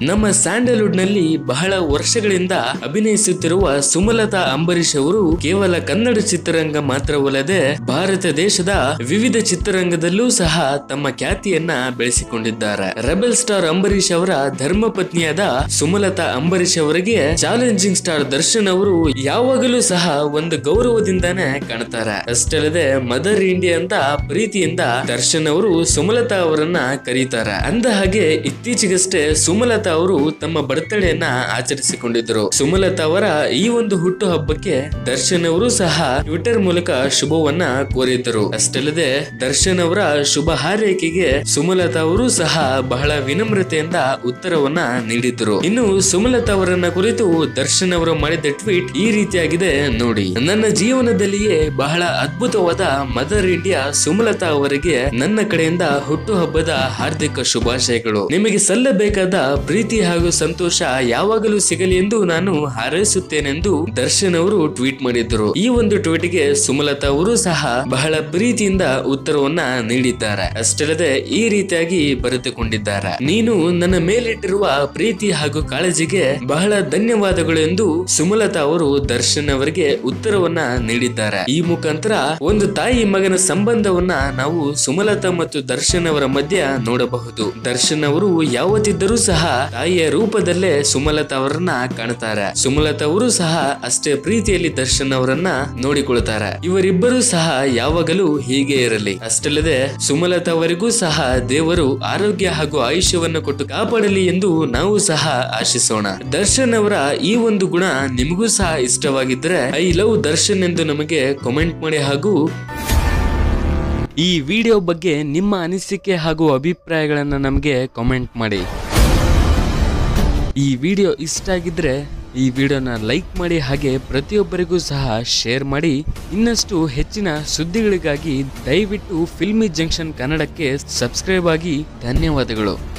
ನಮ್ಮ ಸ್ಯಾಂಡಲ್ವುಡ್ ನಲ್ಲಿ ಬಹಳ ವರ್ಷಗಳಿಂದ ಅಭಿನಯಿಸುತ್ತಿರುವ ಸುಮಲತಾ ಅಂಬರೀಶ್ ಅವರು ಕೇವಲ ಕನ್ನಡ ಚಿತ್ರರಂಗ ಮಾತ್ರವಲ್ಲದೆ ಭಾರತ ದೇಶದ ವಿವಿಧ ಚಿತ್ರರಂಗದಲ್ಲೂ ಸಹ ತಮ್ಮ ಖ್ಯಾತಿಯನ್ನ ಬೆಳೆಸಿಕೊಂಡಿದ್ದಾರೆ ರೆಬೆಲ್ ಸ್ಟಾರ್ ಅಂಬರೀಶ್ ಅವರ ಧರ್ಮ ಪತ್ನಿಯಾದ ಸುಮಲತಾ ಅಂಬರೀಶ್ ಅವರಿಗೆ ಚಾಲೆಂಜಿಂಗ್ ಸ್ಟಾರ್ ದರ್ಶನ್ ಅವರು ಯಾವಾಗಲೂ ಸಹ ಒಂದು ಗೌರವದಿಂದಾನೇ ಕಾಣ್ತಾರೆ ಅಷ್ಟಲ್ಲದೆ ಮದರ್ ಇಂಡಿಯಾ ಅಂತ ಪ್ರೀತಿಯಿಂದ ದರ್ಶನ್ ಅವರು ಸುಮಲತಾ ಅವರನ್ನ ಕರೀತಾರೆ ಅಂದ ಹಾಗೆ ಇತ್ತೀಚೆಗಷ್ಟೇ ಸುಮಲತಾ ಅವರು ತಮ್ಮ ಬರ್ತಡೆಯನ್ನ ಆಚರಿಸಿಕೊಂಡಿದ್ರು ಸುಮಲತಾ ಅವರ ಈ ಒಂದು ಹುಟ್ಟು ಹಬ್ಬಕ್ಕೆ ದರ್ಶನ್ ಅವರು ಸಹ ಟ್ವಿಟರ್ ಮೂಲಕ ಶುಭವನ್ನ ಕೋರಿದ್ದರು ಅಷ್ಟಲ್ಲದೆ ದರ್ಶನ್ ಅವರ ಶುಭ ಹಾರೈಕೆಗೆ ಸುಮಲತಾ ಅವರು ಸಹ ಬಹಳ ವಿನಮ್ರತೆಯಿಂದ ಉತ್ತರವನ್ನ ನೀಡಿದ್ರು ಇನ್ನು ಸುಮಲತಾ ಅವರನ್ನ ಕುರಿತು ದರ್ಶನ್ ಅವರು ಮಾಡಿದ ಟ್ವೀಟ್ ಈ ರೀತಿಯಾಗಿದೆ ನೋಡಿ ನನ್ನ ಜೀವನದಲ್ಲಿಯೇ ಬಹಳ ಅದ್ಭುತವಾದ ಮದರ್ ಇಂಡಿಯಾ ಸುಮಲತಾ ಅವರಿಗೆ ನನ್ನ ಕಡೆಯಿಂದ ಹುಟ್ಟು ಹಬ್ಬದ ಹಾರ್ದಿಕ ಶುಭಾಶಯಗಳು ನಿಮಗೆ ಸಲ್ಲಬೇಕಾದ ಪ್ರೀತಿ ಹಾಗೂ ಸಂತೋಷ ಯಾವಾಗಲೂ ಸಿಗಲಿ ಎಂದು ನಾನು ಹಾರೈಸುತ್ತೇನೆಂದು ದರ್ಶನ್ ಅವರು ಟ್ವೀಟ್ ಮಾಡಿದ್ದರು ಈ ಒಂದು ಟ್ವೀಟ್ಗೆ ಸುಮಲತಾ ಅವರು ಸಹ ಬಹಳ ಪ್ರೀತಿಯಿಂದ ಉತ್ತರವನ್ನ ನೀಡಿದ್ದಾರೆ ಅಷ್ಟಲ್ಲದೆ ಈ ರೀತಿಯಾಗಿ ಬರೆದುಕೊಂಡಿದ್ದಾರೆ ನೀನು ನನ್ನ ಮೇಲಿಟ್ಟಿರುವ ಪ್ರೀತಿ ಹಾಗೂ ಕಾಳಜಿಗೆ ಬಹಳ ಧನ್ಯವಾದಗಳು ಎಂದು ಸುಮಲತಾ ಅವರು ದರ್ಶನ್ ಅವರಿಗೆ ಉತ್ತರವನ್ನ ನೀಡಿದ್ದಾರೆ ಈ ಮುಖಾಂತರ ಒಂದು ತಾಯಿ ಮಗನ ಸಂಬಂಧವನ್ನ ನಾವು ಸುಮಲತಾ ಮತ್ತು ದರ್ಶನ್ ಅವರ ಮಧ್ಯ ನೋಡಬಹುದು ದರ್ಶನ್ ಅವರು ಯಾವತ್ತಿದ್ದರೂ ಸಹ ತಾಯಿಯ ರೂಪದಲ್ಲೇ ಸುಮಲತಾ ಅವರನ್ನ ಕಾಣ್ತಾರೆ ಸುಮಲತಾ ಅವರು ಸಹ ಅಷ್ಟೇ ಪ್ರೀತಿಯಲ್ಲಿ ದರ್ಶನ್ ಅವರನ್ನ ನೋಡಿಕೊಳ್ತಾರೆ ಇವರಿಬ್ಬರು ಸಹ ಯಾವಾಗಲೂ ಹೀಗೆ ಇರಲಿ ಅಷ್ಟಲ್ಲದೆ ಸುಮಲತಾ ಅವರಿಗೂ ಸಹ ದೇವರು ಆರೋಗ್ಯ ಹಾಗೂ ಆಯುಷ್ಯವನ್ನು ಕೊಟ್ಟು ಕಾಪಾಡಲಿ ಎಂದು ನಾವು ಸಹ ಆಶಿಸೋಣ ದರ್ಶನ್ ಅವರ ಈ ಒಂದು ಗುಣ ನಿಮಗೂ ಸಹ ಇಷ್ಟವಾಗಿದ್ರೆ ಐ ಲವ್ ದರ್ಶನ್ ಎಂದು ನಮಗೆ ಕಾಮೆಂಟ್ ಮಾಡಿ ಹಾಗೂ ಈ ವಿಡಿಯೋ ಬಗ್ಗೆ ನಿಮ್ಮ ಅನಿಸಿಕೆ ಹಾಗೂ ಅಭಿಪ್ರಾಯಗಳನ್ನು ನಮಗೆ ಕಾಮೆಂಟ್ ಮಾಡಿ ಈ ವಿಡಿಯೋ ಇಷ್ಟ ಆಗಿದ್ರೆ ಈ ವಿಡಿಯೋನ ಲೈಕ್ ಮಾಡಿ ಹಾಗೆ ಪ್ರತಿಯೊಬ್ಬರಿಗೂ ಸಹ ಶೇರ್ ಮಾಡಿ ಇನ್ನಷ್ಟು ಹೆಚ್ಚಿನ ಸುದ್ದಿಗಳಿಗಾಗಿ ದಯವಿಟ್ಟು ಫಿಲ್ಮಿ ಜಂಕ್ಷನ್ ಕನ್ನಡಕ್ಕೆ ಸಬ್ಸ್ಕ್ರೈಬ್ ಆಗಿ ಧನ್ಯವಾದಗಳು